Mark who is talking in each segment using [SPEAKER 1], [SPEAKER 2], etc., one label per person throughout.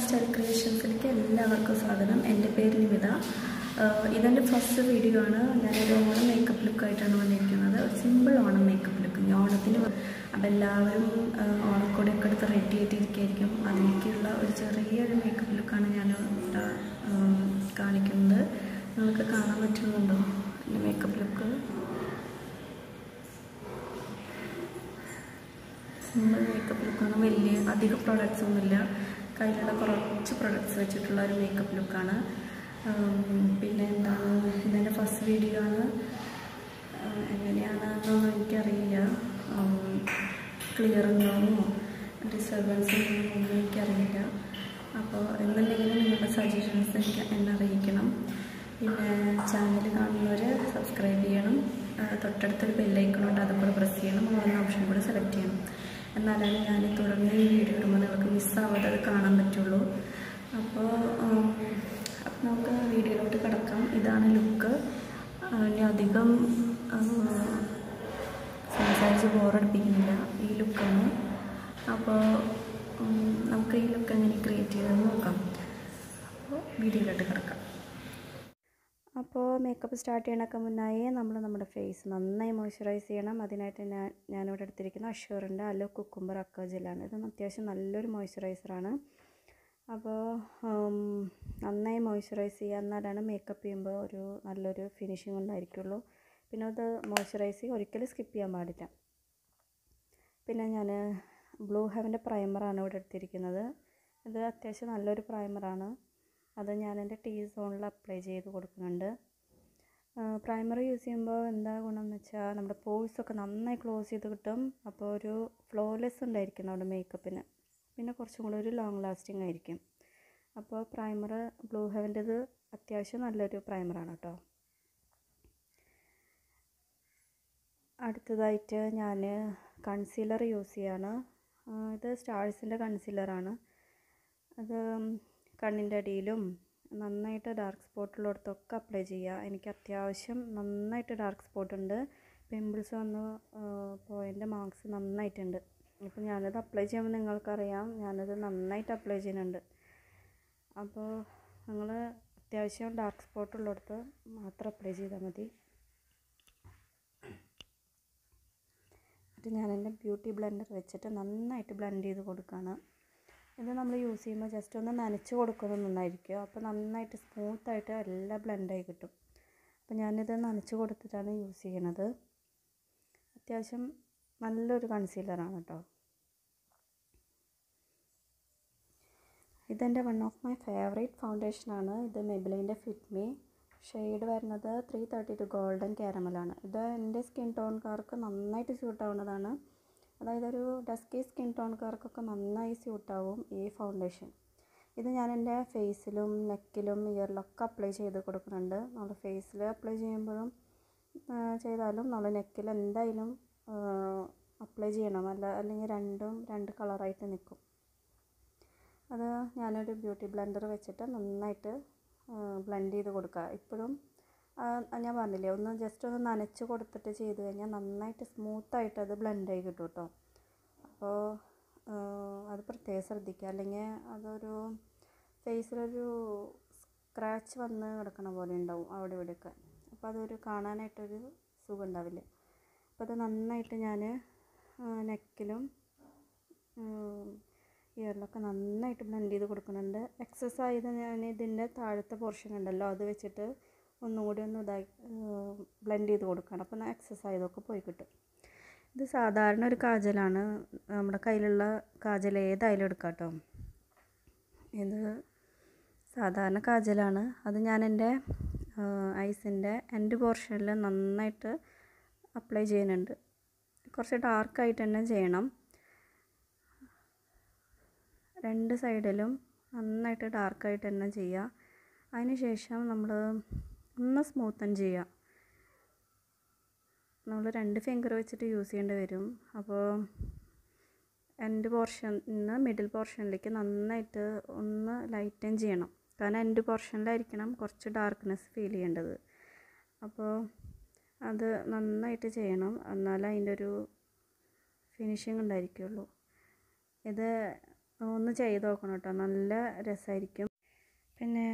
[SPEAKER 1] style ക്രിയേഷൻസിലേക്ക് എല്ലാവർക്കും സ്വാഗതം എൻ്റെ പേര് നിമിത ആഹ് ഇതെൻ്റെ ഫസ്റ്റ് വീഡിയോ ആണ് ഞാനൊരു ഓണം മേക്കപ്പ് ലുക്കായിട്ടാണ് വന്നിരിക്കുന്നത് സിമ്പിൾ ഓണം മേക്കപ്പ് ലുക്ക് ഇനി ഓണത്തിന് വ- അപ്പോൾ എല്ലാവരും ആഹ് ഓണക്കോടിയൊക്കെ എടുത്ത് റെഡി ആയിട്ടിരിക്കുകയായിരിക്കും അതിലേക്കുള്ള ഒരു ചെറിയൊരു മേക്കപ്പ് ലുക്കാണ് ഞാൻ ഇവിടെ ആം, കാണിക്കുന്നത് നിങ്ങൾക്ക് കാണാൻ പറ്റുന്നുണ്ടോ എൻ്റെ മേക്കപ്പ് ലുക്ക് സിമ്പിൾ മേക്കപ്പ് ലുക്കാണ് വലിയ അധികം പ്രൊഡക്ട്സ് ഒന്നുമില്ല കയ്യിലുള്ള കുറച്ച് പ്രൊഡക്ട്സ് വെച്ചിട്ടുള്ള ഒരു മേക്കപ്പ് ലുക്കാണ് പിന്നെ എന്താണ് ഇതെൻ്റെ ഫസ്റ്റ് വീഡിയോ ആണ് ആഹ് എങ്ങനെയാണെന്നൊന്നും എനിക്കറിയില്ല ക്ലിയർ ഉണ്ടോയെന്നോ ഡിസ്റ്റർബൻസ് ഒന്നും എനിക്കറിയില്ല അപ്പോൾ എന്നുണ്ടെങ്കിലും നിങ്ങളുടെ സജഷൻസ് എനിക്ക് എന്നെ അറിയിക്കണം പിന്നെ ചാനൽ കാണുന്നവർ സബ്സ്ക്രൈബ് ചെയ്യണം ആ, തൊട്ടടുത്തൊരു ബെല്ലൈക്കണുണ്ട് അതുകൂടെ പ്രസ് ചെയ്യണം ഓരോന്ന് ഓപ്ഷൻ കൂടെ സെലക്ട് ചെയ്യണം എന്നാലാണ് ഞാൻ തുടർന്ന് ഈ വീഡിയോ ഇടുമ്പോൾ നിങ്ങൾക്ക് മിസ്സാവാതെ അത് കാണാൻ പറ്റുള്ളൂ അപ്പോൾ ഉം, അപ്പോൾ നമുക്ക് വീഡിയോയിലോട്ട് കിടക്കാം ഇതാണ് ലുക്ക് ഇനി അധികം ആ, സംസാരിച്ച് ബോറടിപ്പിക്കുന്നില്ല ഈ ലുക്കാണ് അപ്പോൾ ഉം, നമുക്ക് ഈ ലുക്ക് എങ്ങനെ ക്രിയേറ്റ് ചെയ്തെന്ന് നോക്കാം അപ്പോൾ വീഡിയോയിലോട്ട് കിടക്കാം അപ്പോൾ മേക്കപ്പ് സ്റ്റാർട്ട് ചെയ്യണൊക്കെ മുന്നായി നമ്മൾ നമ്മുടെ ഫേസ് നന്നായി മോയ്സ്ചറൈസ് ചെയ്യണം അതിനായിട്ട് ഞാൻ ഞാനിവിടെ എടുത്തിരിക്കുന്ന അഷ്യൂറിൻ്റെ അല്ലോ കുക്കുംബർ അക്ക ജെല്ലാണ് ഇത് അത്യാവശ്യം നല്ലൊരു മോയ്സ്ചറൈസറാണ് അപ്പോൾ ഉം, നന്നായി മോയ്സ്ചറൈസ് ചെയ്യുക എന്നാലാണ് മേക്കപ്പ് ചെയ്യുമ്പോൾ ഒരു നല്ലൊരു ഫിനിഷിംഗ് ഉണ്ടായിരിക്കുള്ളൂ പിന്നെ അത് മോയ്സ്ചറൈസ് ഒരിക്കലും സ്കിപ്പ് ചെയ്യാൻ പാടില്ല പിന്നെ ഞാൻ ബ്ലൂ ഹെവൻ്റെ പ്രൈമറാണ് ഇവിടെ എടുത്തിരിക്കുന്നത് ഇത് അത്യാവശ്യം നല്ലൊരു പ്രൈമറാണ് അത് ഞാൻ എൻ്റെ ടീ സോണിൽ അപ്ലൈ ചെയ്ത് കൊടുക്കുന്നുണ്ട് പ്രൈമർ യൂസ് ചെയ്യുമ്പോൾ എന്താ ഗുണം എന്ന് വെച്ചാൽ നമ്മുടെ പോഴ്സ് ഒക്കെ നന്നായി ക്ലോസ് ചെയ്ത് കിട്ടും അപ്പോൾ ഒരു ഫ്ലോലെസ് ഉണ്ടായിരിക്കും നമ്മുടെ മേക്കപ്പിന് പിന്നെ കുറച്ചും കൂടെ ഒരു ലോങ് ലാസ്റ്റിംഗ് ആയിരിക്കും അപ്പോൾ പ്രൈമർ ബ്ലൂ ഹെവൻ്റെത് അത്യാവശ്യം നല്ലൊരു പ്രൈമറാണ് കേട്ടോ അടുത്തതായിട്ട് ഞാൻ കൺസീലർ യൂസ് ചെയ്യാണ് ആ, ഇത് സ്റ്റാഴ്സിൻ്റെ കൺസീലറാണ് അത് കണ്ണിൻ്റെ അടിയിലും നന്നായിട്ട് ഡാർക്ക് സ്പോട്ടുള്ളിടത്തൊക്കെ അപ്ലൈ ചെയ്യുക എനിക്ക് അത്യാവശ്യം നന്നായിട്ട് ഡാർക്ക് സ്പോട്ട് ഉണ്ട് പിമ്പിൾസ് വന്ന് പോയതിൻ്റെ മാർക്സ് നന്നായിട്ടുണ്ട് അപ്പോൾ ഞാനത് അപ്ലൈ ചെയ്യുമ്പോൾ നിങ്ങൾക്കറിയാം ഞാനത് നന്നായിട്ട് അപ്ലൈ ചെയ്യുന്നുണ്ട് അപ്പോൾ നിങ്ങൾ അത്യാവശ്യം ഡാർക്ക് സ്പോട്ട് ഉള്ളിടത്ത് മാത്രം അപ്ലൈ ചെയ്താൽ മതി എന്നിട്ട് ഞാൻ എൻ്റെ ബ്യൂട്ടി ബ്ലെൻഡർ വെച്ചിട്ട് നന്നായിട്ട് ബ്ലെൻഡ് ചെയ്ത് കൊടുക്കുകയാണ് ഇത് നമ്മൾ യൂസ് ചെയ്യുമ്പോൾ ജസ്റ്റ് ഒന്ന് നനച്ച് കൊടുക്കുന്നത് നന്നായിരിക്കും അപ്പോൾ നന്നായിട്ട് സ്മൂത്തായിട്ട് എല്ലാം ബ്ലെൻഡായി കിട്ടും അപ്പോൾ ഞാനിത് നനച്ച് കൊടുത്തിട്ടാണ് യൂസ് ചെയ്യണത് അത്യാവശ്യം നല്ലൊരു കൺസീലറാണ് കേട്ടോ ഇതെൻ്റെ വൺ ഓഫ് മൈ ഫേവറേറ്റ് ഫൗണ്ടേഷനാണ് ഇത് മെബിലിൻ്റെ ഫിറ്റ് മീ ഷെയ്ഡ് വരുന്നത് ത്രീ തേർട്ടി ടു ഗോൾഡൻ കാരമലാണ് ഇത് എൻ്റെ സ്കിൻ ടോൺകാർക്ക് നന്നായിട്ട് സ്യൂട്ട് ആവുന്നതാണ് അതായത് ഒരു ഡസ്കി സ്കിൻ ടോൺകാർക്കൊക്കെ നന്നായി സ്യൂട്ടാവും ഈ ഫൗണ്ടേഷൻ ഇത് ഞാൻ എൻ്റെ ഫേസിലും നെക്കിലും ഇയറിലൊക്കെ അപ്ലൈ ചെയ്ത് കൊടുക്കുന്നുണ്ട് നമ്മൾ ഫേസിൽ അപ്ലൈ ചെയ്യുമ്പോഴും ആ, ചെയ്താലും നമ്മൾ നെക്കിൽ എന്തായാലും അപ്ലൈ ചെയ്യണം അല്ല അല്ലെങ്കിൽ രണ്ടും രണ്ട് കളറായിട്ട് നിൽക്കും അത് ഞാനൊരു ബ്യൂട്ടി ബ്ലെൻഡർ വെച്ചിട്ട് നന്നായിട്ട് ബ്ലെൻഡ് ചെയ്ത് കൊടുക്കുക ഇപ്പോഴും ഞാൻ പറഞ്ഞില്ലേ ഒന്ന് ജസ്റ്റ് ഒന്ന് നനച്ച് കൊടുത്തിട്ട് ചെയ്ത് കഴിഞ്ഞാൽ നന്നായിട്ട് സ്മൂത്തായിട്ട് അത് ബ്ലെൻഡായി കിട്ടും കേട്ടോ അപ്പോൾ അത് പ്രത്യേകം ശ്രദ്ധിക്കുക അല്ലെങ്കിൽ അതൊരു ഫേസിലൊരു സ്ക്രാച്ച് വന്ന് കിടക്കണ പോലെ ഉണ്ടാവും അവിടെ ഇവിടെയൊക്കെ അപ്പോൾ അതൊരു കാണാനായിട്ടൊരു സുഖം ഉണ്ടാവില്ല അപ്പോൾ അത് നന്നായിട്ട് ഞാൻ നെക്കിലും ഇയറിലൊക്കെ നന്നായിട്ട് ബ്ലെൻഡ് ചെയ്ത് കൊടുക്കുന്നുണ്ട് എക്സസ് ആയത് ഞാൻ ഇതിൻ്റെ താഴത്തെ പോർഷൻ ഉണ്ടല്ലോ അത് വെച്ചിട്ട് ഒന്നും കൂടി ഒന്ന് ഇതായി ബ്ലെൻഡ് ചെയ്ത് കൊടുക്കണം അപ്പോൾ എക്സസ് ആയതൊക്കെ പോയി കിട്ടും ഇത് സാധാരണ ഒരു കാജലാണ് നമ്മുടെ കയ്യിലുള്ള കാജൽ ഏതായാലും എടുക്കാം കേട്ടോ ഇത് സാധാരണ കാജലാണ് അത് ഞാൻ എൻ്റെ ഐസിൻ്റെ എൻഡ് പോർഷനിൽ നന്നായിട്ട് അപ്ലൈ ചെയ്യുന്നുണ്ട് കുറച്ച് ഡാർക്കായിട്ട് തന്നെ ചെയ്യണം രണ്ട് സൈഡിലും നന്നായിട്ട് ഡാർക്കായിട്ട് തന്നെ ചെയ്യുക അതിന് ശേഷം നമ്മൾ ഒന്ന് സ്മൂത്തൻ ചെയ്യുക നമ്മൾ രണ്ട് ഫിംഗർ വെച്ചിട്ട് യൂസ് ചെയ്യേണ്ടി വരും അപ്പോൾ എൻഡ് പോർഷൻ നിന്ന് മിഡിൽ പോർഷനിലേക്ക് നന്നായിട്ട് ഒന്ന് ലൈറ്റൻ ചെയ്യണം കാരണം എൻഡ് പോർഷനിലായിരിക്കണം കുറച്ച് ഡാർക്ക്നെസ് ഫീൽ ചെയ്യേണ്ടത് അപ്പോൾ അത് നന്നായിട്ട് ചെയ്യണം എന്നാലേ അതിൻ്റെ ഒരു ഫിനിഷിങ് ഉണ്ടായിരിക്കുള്ളൂ ഇത് ഒന്ന് ചെയ്ത് നോക്കണം കേട്ടോ നല്ല രസമായിരിക്കും പിന്നെ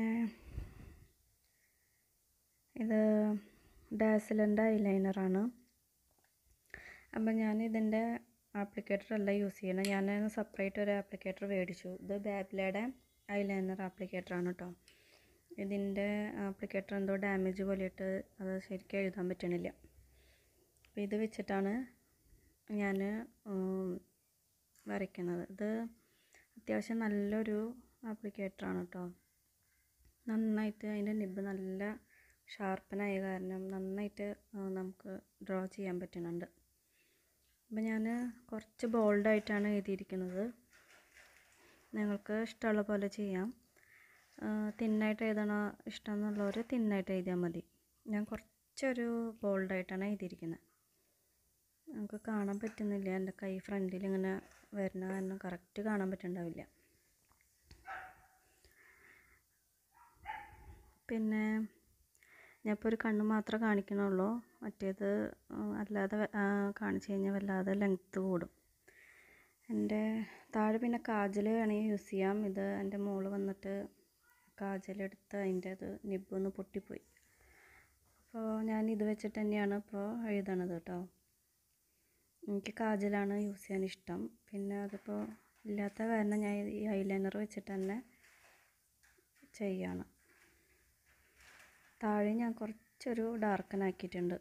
[SPEAKER 1] ഇത് ഡാസിലിൻ്റെ ഐലൈനറാണ് അപ്പം ഞാൻ ഇതിൻ്റെ ആപ്ലിക്കേറ്റർ അല്ല യൂസ് ചെയ്യണം ഞാൻ സെപ്പറേറ്റ് ഒരു ആപ്ലിക്കേറ്റർ മേടിച്ചു ഇത് ബാബ്ലയുടെ ഐലൈനർ ആപ്ലിക്കേറ്ററാണ് കേട്ടോ ഇതിൻ്റെ ആപ്ലിക്കേറ്റർ എന്തോ ഡാമേജ് പോലെയിട്ട് അത് ശരിക്കും എഴുതാൻ പറ്റണില്ല അപ്പോൾ ഇത് വെച്ചിട്ടാണ് ഞാൻ വരയ്ക്കുന്നത് ഇത് അത്യാവശ്യം നല്ലൊരു ആപ്ലിക്കേറ്ററാണ് കേട്ടോ നന്നായിട്ട് അതിൻ്റെ നിബ് നല്ല ഷാർപ്പനായ കാരണം നന്നായിട്ട് നമുക്ക് ഡ്രോ ചെയ്യാൻ പറ്റുന്നുണ്ട് അപ്പം ഞാൻ കുറച്ച് ബോൾഡായിട്ടാണ് എഴുതിയിരിക്കുന്നത് നിങ്ങൾക്ക് ഇഷ്ടമുള്ള പോലെ ചെയ്യാം തിന്നായിട്ട് എഴുതണ ഇഷ്ടം എന്നുള്ളവർ തിന്നായിട്ട് എഴുതിയാൽ മതി ഞാൻ കുറച്ചൊരു ബോൾഡായിട്ടാണ് എഴുതിയിരിക്കുന്നത് നമുക്ക് കാണാൻ പറ്റുന്നില്ല എൻ്റെ കൈ ഫ്രണ്ടിൽ ഇങ്ങനെ വരുന്ന കാരണം കറക്റ്റ് കാണാൻ പറ്റുന്നുണ്ടാവില്ല പിന്നെ ഞാനിപ്പോൾ ഒരു കണ്ണ് മാത്രമേ കാണിക്കണുള്ളൂ മറ്റേത് അല്ലാതെ കാണിച്ചു കഴിഞ്ഞാൽ വല്ലാതെ ലെങ്ത്ത് കൂടും എൻ്റെ താഴെ പിന്നെ കാജൽ വേണമെങ്കിൽ യൂസ് ചെയ്യാം ഇത് എൻ്റെ മോള് വന്നിട്ട് കാജലെടുത്ത് അതിൻ്റെ അത് നിബൊന്ന് പൊട്ടിപ്പോയി അപ്പോൾ ഞാൻ ഇത് വെച്ചിട്ട് തന്നെയാണ് ഇപ്പോൾ എഴുതണത് കേട്ടോ എനിക്ക് കാജലാണ് യൂസ് ചെയ്യാൻ ഇഷ്ടം പിന്നെ അതിപ്പോൾ ഇല്ലാത്ത കാരണം ഞാൻ ഈ ഐലൈനർ വെച്ചിട്ട് തന്നെ ചെയ്യാണ് താഴെ ഞാൻ കുറച്ചൊരു ഡാർക്കനാക്കിയിട്ടുണ്ട്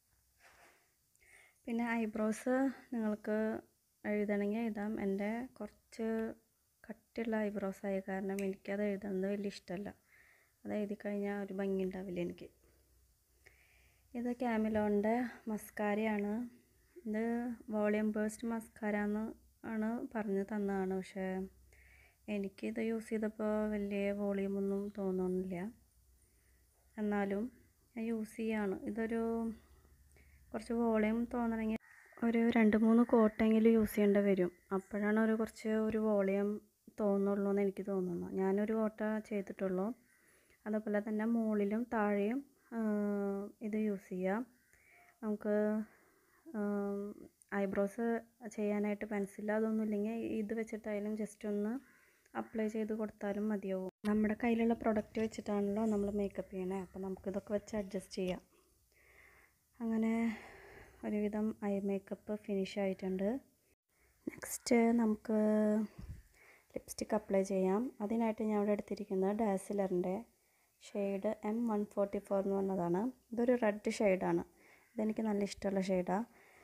[SPEAKER 1] പിന്നെ ഐബ്രോസ് നിങ്ങൾക്ക് എഴുതണമെങ്കിൽ എഴുതാം എൻ്റെ കുറച്ച് കട്ടിയുള്ള ഐബ്രോസ് ആയ കാരണം എനിക്കത് എഴുതുന്നത് വലിയ ഇഷ്ടമല്ല അത് എഴുതി കഴിഞ്ഞാൽ ഒരു ഭംഗി ഉണ്ടാവില്ല എനിക്ക് ഇത് ക്യാമിലോണിൻ്റെ മസ്കാരയാണ് ഇത് വോളിയം ബേസ്റ്റ് മസ്കാര എന്ന് ആണ് പറഞ്ഞു തന്നതാണ് പക്ഷേ എനിക്കിത് യൂസ് ചെയ്തപ്പോൾ വലിയ വോളിയമൊന്നും തോന്നുന്നില്ല എന്നാലും ഞാൻ യൂസ് ചെയ്യാണ് ഇതൊരു കുറച്ച് വോളിയം തോന്നണമെങ്കിൽ ഒരു രണ്ട് മൂന്ന് കോട്ടെങ്കിലും യൂസ് ചെയ്യേണ്ടി വരും അപ്പോഴാണ് ഒരു കുറച്ച് ഒരു വോളിയം തോന്നുള്ളൂ എന്ന് എനിക്ക് തോന്നുന്നു ഞാനൊരു കോട്ട ചെയ്തിട്ടുള്ളൂ അതുപോലെ തന്നെ മുകളിലും താഴെയും ഇത് യൂസ് ചെയ്യാം നമുക്ക് ഐബ്രോസ് ചെയ്യാനായിട്ട് പെൻസിൽ അതൊന്നും ഇല്ലെങ്കിൽ ഇത് വെച്ചിട്ടായാലും ജസ്റ്റ് ഒന്ന് അപ്ലൈ ചെയ്ത് കൊടുത്താലും മതിയാവും നമ്മുടെ കയ്യിലുള്ള പ്രൊഡക്റ്റ് വെച്ചിട്ടാണല്ലോ നമ്മൾ മേക്കപ്പ് ചെയ്യണേ അപ്പോൾ നമുക്കിതൊക്കെ വെച്ച് അഡ്ജസ്റ്റ് ചെയ്യാം അങ്ങനെ ഒരുവിധം ഐ മേക്കപ്പ് ഫിനിഷ് ആയിട്ടുണ്ട് നെക്സ്റ്റ് നമുക്ക് ലിപ്സ്റ്റിക് അപ്ലൈ ചെയ്യാം അതിനായിട്ട് ഞാൻ ഇവിടെ എടുത്തിരിക്കുന്നത് ഡാസിലറിൻ്റെ shade M one forty four എന്ന് പറഞ്ഞതാണ് ഇതൊരു റെഡ് ഷെയ്ഡാണ് ഇതെനിക്ക് നല്ല ഇഷ്ടമുള്ള ഷെയ്ഡാണ്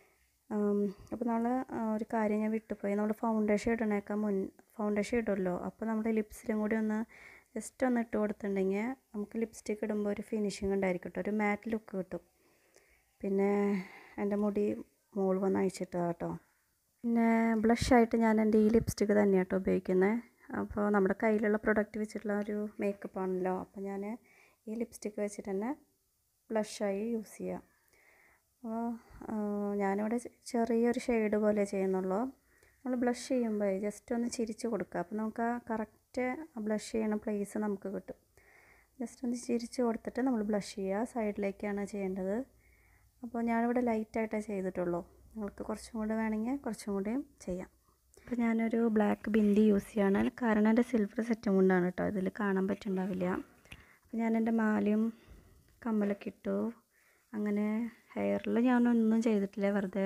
[SPEAKER 1] അപ്പോൾ നമ്മൾ ഒരു കാര്യം ഞാൻ വിട്ടുപോയി നമ്മൾ ഫൗണ്ടേഷൻ ഇടണേക്കാൾ മുൻ ഫൗണ്ടേഷൻ ഇടുമല്ലോ അപ്പോൾ നമ്മുടെ ലിപ്സിലും കൂടി ഒന്ന് ജസ്റ്റ് ഒന്ന് ഇട്ട് കൊടുത്തിട്ടുണ്ടെങ്കിൽ നമുക്ക് ലിപ്സ്റ്റിക് ഇടുമ്പോൾ ഒരു ഫിനിഷിങ് ഉണ്ടായിരിക്കും കേട്ടോ ഒരു മാറ്റ് ലുക്ക് കിട്ടും പിന്നെ എൻ്റെ മുടി മോൾ വന്ന് അയച്ചിട്ട് കേട്ടോ പിന്നെ ബ്ലഷായിട്ട് ഞാൻ എൻ്റെ ഈ ലിപ്സ്റ്റിക്ക് തന്നെയാണ് കേട്ടോ ഉപയോഗിക്കുന്നത് അപ്പോൾ നമ്മുടെ കയ്യിലുള്ള പ്രൊഡക്റ്റ് വെച്ചിട്ടുള്ള ഒരു മേക്കപ്പ് ആണല്ലോ അപ്പോൾ ഞാൻ ഈ ലിപ്സ്റ്റിക്ക് വെച്ചിട്ട് തന്നെ ബ്ലഷായി യൂസ് ചെയ്യാം അപ്പോൾ ഞാനിവിടെ ചെറിയൊരു ഷെയ്ഡ് പോലെ ചെയ്യുന്നുള്ളൂ നമ്മൾ ബ്ലഷ് ചെയ്യുമ്പോൾ ജസ്റ്റ് ഒന്ന് ചിരിച്ച് കൊടുക്കുക അപ്പോൾ നമുക്ക് ആ കറക്റ്റ് ബ്ലഷ് ചെയ്യണ പ്ലേസ് നമുക്ക് കിട്ടും ജസ്റ്റ് ഒന്ന് ചിരിച്ച് കൊടുത്തിട്ട് നമ്മൾ ബ്ലഷ് ചെയ്യുക സൈഡിലേക്കാണ് ചെയ്യേണ്ടത് അപ്പോൾ ഞാനിവിടെ ലൈറ്റായിട്ടേ ചെയ്തിട്ടുള്ളൂ നിങ്ങൾക്ക് കുറച്ചും കൂടെ വേണമെങ്കിൽ കുറച്ചും കൂടിയും ചെയ്യാം അപ്പോൾ ഞാനൊരു ബ്ലാക്ക് ബിന്ദി യൂസ് ചെയ്യാണ് കാരണം എൻ്റെ സിൽവർ സെറ്റും കൊണ്ടാണ് കേട്ടോ ഇതിൽ കാണാൻ പറ്റുന്നുണ്ടാവില്ല അപ്പോൾ ഞാൻ എൻ്റെ മാലയും കമ്മലൊക്കെ ഇട്ടു അങ്ങനെ ഹെയറിൽ ഞാനൊന്നും ചെയ്തിട്ടില്ല വെറുതെ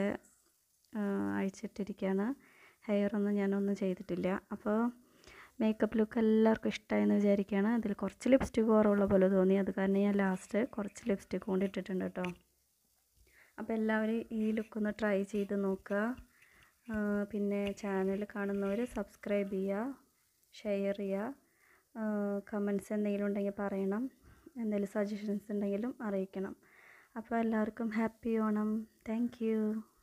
[SPEAKER 1] അഴിച്ചിട്ടിരിക്കുകയാണ് ഹെയറൊന്നും ഞാനൊന്നും ചെയ്തിട്ടില്ല അപ്പോൾ മേക്കപ്പ് ലുക്ക് എല്ലാവർക്കും ഇഷ്ടമായെന്ന് വിചാരിക്കുകയാണ് അതിൽ കുറച്ച് ലിപ്സ്റ്റിക് കുറവുള്ള പോലെ തോന്നി അത് കാരണം ഞാൻ ലാസ്റ്റ് കുറച്ച് ലിപ്സ്റ്റിക് കൊണ്ട് ഇട്ടിട്ടുണ്ട് കേട്ടോ അപ്പോൾ എല്ലാവരും ഈ ലുക്കൊന്ന് ട്രൈ ചെയ്ത് നോക്കുക പിന്നെ ചാനൽ കാണുന്നവർ സബ്സ്ക്രൈബ് ചെയ്യുക ഷെയർ ചെയ്യുക കമൻസ് എന്തെങ്കിലും ഉണ്ടെങ്കിൽ പറയണം എന്തെങ്കിലും സജഷൻസ് ഉണ്ടെങ്കിലും അറിയിക്കണം അപ്പോൾ എല്ലാവർക്കും ഹാപ്പി ഓണം താങ്ക്